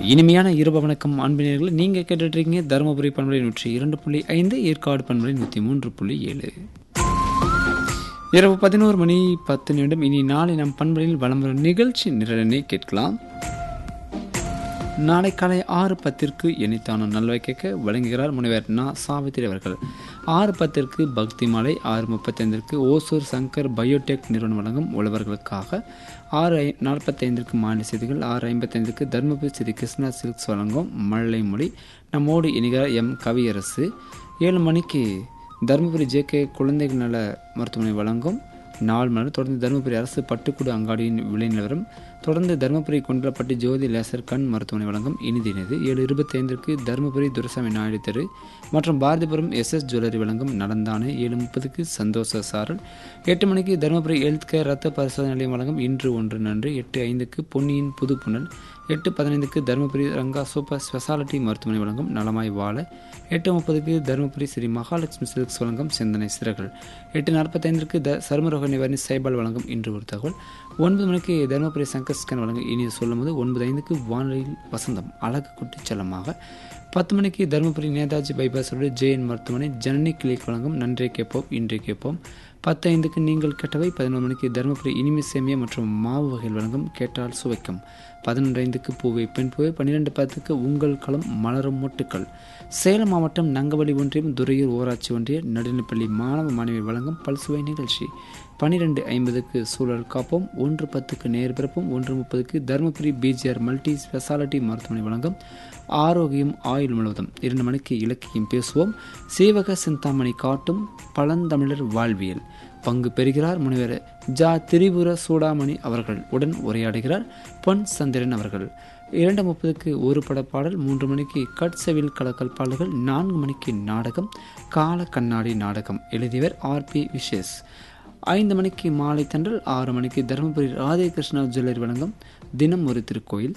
இனிமையான இரவு வணக்கம் அன்பினர்கள் நீங்கள் கேட்டுட்ருக்கீங்க தருமபுரி பண்பலை நூற்றி இரண்டு புள்ளி ஐந்து ஏற்காடு பண்பலை நூற்றி மூன்று புள்ளி ஏழு இரவு பதினோரு மணி பத்து நிமிடம் இனி நாளை நம் பண்பலையில் வலம் வரும் நிகழ்ச்சி நிரலனை கேட்கலாம் நாளை காலை ஆறு பத்திற்கு எண்ணித்தான நல்வை கேட்க வழங்குகிறார் முனைவர் நா சாவித்திரி அவர்கள் ஆறு பத்திற்கு பக்தி மாலை ஆறு முப்பத்தைந்திற்கு ஓசூர் சங்கர் பயோடெக் நிறுவனம் வழங்கும் உழவர்களுக்காக ஆறு ஐ நாற்பத்தைந்திற்கு மாநில செய்திகள் ஆறு ஐம்பத்தைந்துக்கு தருமபுரி ஸ்ரீ கிருஷ்ணா சில்க்ஸ் வழங்கும் மழலை மொழி நம்மோடு இணைகிறார் எம் கவியரசு ஏழு மணிக்கு தருமபுரி ஜேகே குழந்தைகள் நல மருத்துவமனை வழங்கும் நாள் மலர் தொடர்ந்து தருமபுரி அரசு பட்டுக்கூடு அங்காடியின் விலை நிலவரம் தொடர்ந்து தருமபுரி கொண்டலப்பட்டி ஜோதி லேசர் கண் மருத்துவமனை வழங்கும் இனிதினது ஏழு இருபத்தைந்திற்கு தருமபுரி துரசாமி நாயுடு தெரு மற்றும் பாரதிபுரம் எஸ் எஸ் ஜுவல்லரி வழங்கும் நடந்தானே ஏழு முப்பதுக்கு சந்தோஷ சாரல் எட்டு மணிக்கு தருமபுரி ஹெல்த் கேர் ரத்த பரிசோதனை நிலையம் வழங்கும் இன்று ஒன்று நன்று எட்டு ஐந்துக்கு பொன்னியின் புது புனல் எட்டு பதினைந்துக்கு தருமபுரி ரங்கா சூப்பர் ஸ்பெஷாலிட்டி மருத்துவமனை வழங்கும் நலமாய் வாழ எட்டு முப்பதுக்கு தருமபுரி ஸ்ரீ மகாலட்சுமி சில்க்ஸ் வழங்கும் சிந்தனை சிறகள் எட்டு நாற்பத்தைந்திற்கு த சருமரோக நிவாரணி சைபால் வழங்கும் இன்று ஒரு தகவல் ஒன்பது மணிக்கு தருமபுரி சங்கர் ஸ்கேன் வழங்கும் இனி சொல்லும்போது ஒன்பது ஐந்துக்கு வானொலியில் வசந்தம் அழகு குட்டி செல்லமாக பத்து மணிக்கு Dharmapuri Netaji bypass road JN மருத்துவமனை ஜனனி கிளிக் வழங்கும் நன்றே கேட்போம் இன்றே கேட்போம் பத்து ஐந்துக்கு நீங்கள் கேட்டவை பதினொரு மணிக்கு தருமபுரி இனிமை சேமியா மற்றும் மாவு வகைகள் வழங்கும் கேட்டால் சுவைக்கும் பதினொன்று ஐந்துக்கு பூவை பெண் பூவை பன்னிரெண்டு பத்துக்கு உங்கள் களம் மலரும் மொட்டுக்கள் சேலம் மாவட்டம் நங்கவழி ஒன்றியம் துறையூர் ஊராட்சி ஒன்றிய நடுநிலைப்பள்ளி மாணவ மாணவி வழங்கும் பல்சுவை நிகழ்ச்சி பன்னிரெண்டு ஐம்பதுக்கு சூழல் காப்போம் ஒன்று பத்துக்கு நேர் பிறப்பும் ஒன்று முப்பதுக்கு தருமபுரி பிஜிஆர் மல்டி ஸ்பெஷாலிட்டி மருத்துவமனை வழங்கும் ஆரோக்கியம் ஆயுள் முழுவதும் இரண்டு மணிக்கு இலக்கியம் பேசுவோம் சீவக சிந்தாமணி காட்டும் பழந்தமிழர் வாழ்வியல் பங்கு பெறுகிறார் முனைவர் ஜா திரிபுர சூடாமணி அவர்கள் உடன் உரையாடுகிறார் பொன் சந்திரன் அவர்கள் இரண்டு முப்பதுக்கு ஒரு பட பாடல் மூன்று மணிக்கு கட்சவில் கலக்கல் பாடல்கள் நான்கு மணிக்கு நாடகம் கால கண்ணாடி நாடகம் எழுதியவர் ஆர் பி விஷேஷ் ஐந்து மணிக்கு மாலை தண்டல் ஆறு மணிக்கு தருமபுரி ராதே கிருஷ்ணா ஜுவல்லரி வழங்கும் தினம் ஒரு திருக்கோயில்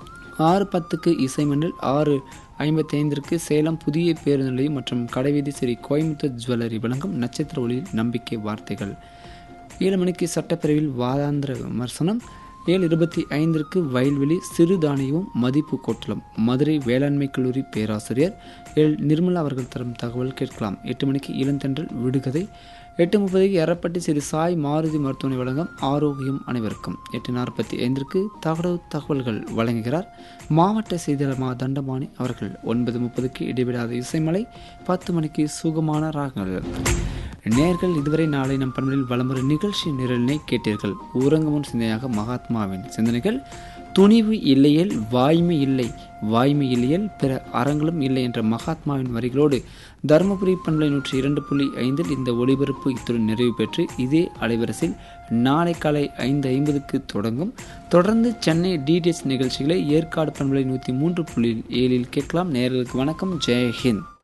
ஆறு பத்துக்கு இசைமண்டல் ஆறு ஐம்பத்தி ஐந்திற்கு சேலம் புதிய பேருந்து நிலையம் மற்றும் கடைவீதி ஸ்ரீ கோயம்புத்தூர் ஜுவல்லரி வழங்கும் நட்சத்திர ஒளியில் நம்பிக்கை வார்த்தைகள் ஏழு மணிக்கு சட்டப்பிரிவில் வாராந்திர விமர்சனம் ஏழு இருபத்தி ஐந்திற்கு வயல்வெளி சிறுதானியமும் மதிப்பு கோட்டலம் மதுரை வேளாண்மை கல்லூரி பேராசிரியர் எல் நிர்மலா அவர்கள் தரும் தகவல் கேட்கலாம் எட்டு மணிக்கு இளந்தென்றல் விடுகதை எட்டு முப்பதுக்கு எரப்பட்டி ஸ்ரீ சாய் மாருதி மருத்துவமனை வழங்கும் ஆரோக்கியம் அனைவருக்கும் எட்டு நாற்பத்தி ஐந்திற்கு தகவல் தகவல்கள் வழங்குகிறார் மாவட்ட செய்தியாளர் மா தண்டபாணி அவர்கள் ஒன்பது முப்பதுக்கு இடைவிடாத இசைமலை பத்து மணிக்கு சுகமான ராகங்கள் நேர்கள் இதுவரை நாளை நம் பண்பில் வளமுறை நிகழ்ச்சி நிரலினை கேட்டீர்கள் ஊரங்கமுன் சிந்தனையாக மகாத்மாவின் சிந்தனைகள் துணிவு இல்லையேல் வாய்மை இல்லை வாய்மை இல்லையேல் பிற அறங்களும் இல்லை என்ற மகாத்மாவின் வரிகளோடு தருமபுரி பண்பலை நூற்றி இரண்டு புள்ளி ஐந்தில் இந்த ஒளிபரப்பு இத்துடன் நிறைவு பெற்று இதே அலைவரிசையில் நாளை காலை ஐந்து ஐம்பதுக்கு தொடங்கும் தொடர்ந்து சென்னை டிடிஎச் நிகழ்ச்சிகளை ஏற்காடு பண்பலை நூற்றி மூன்று புள்ளி ஏழில் கேட்கலாம் நேர்களுக்கு வணக்கம் ஜெய் ஹிந்த்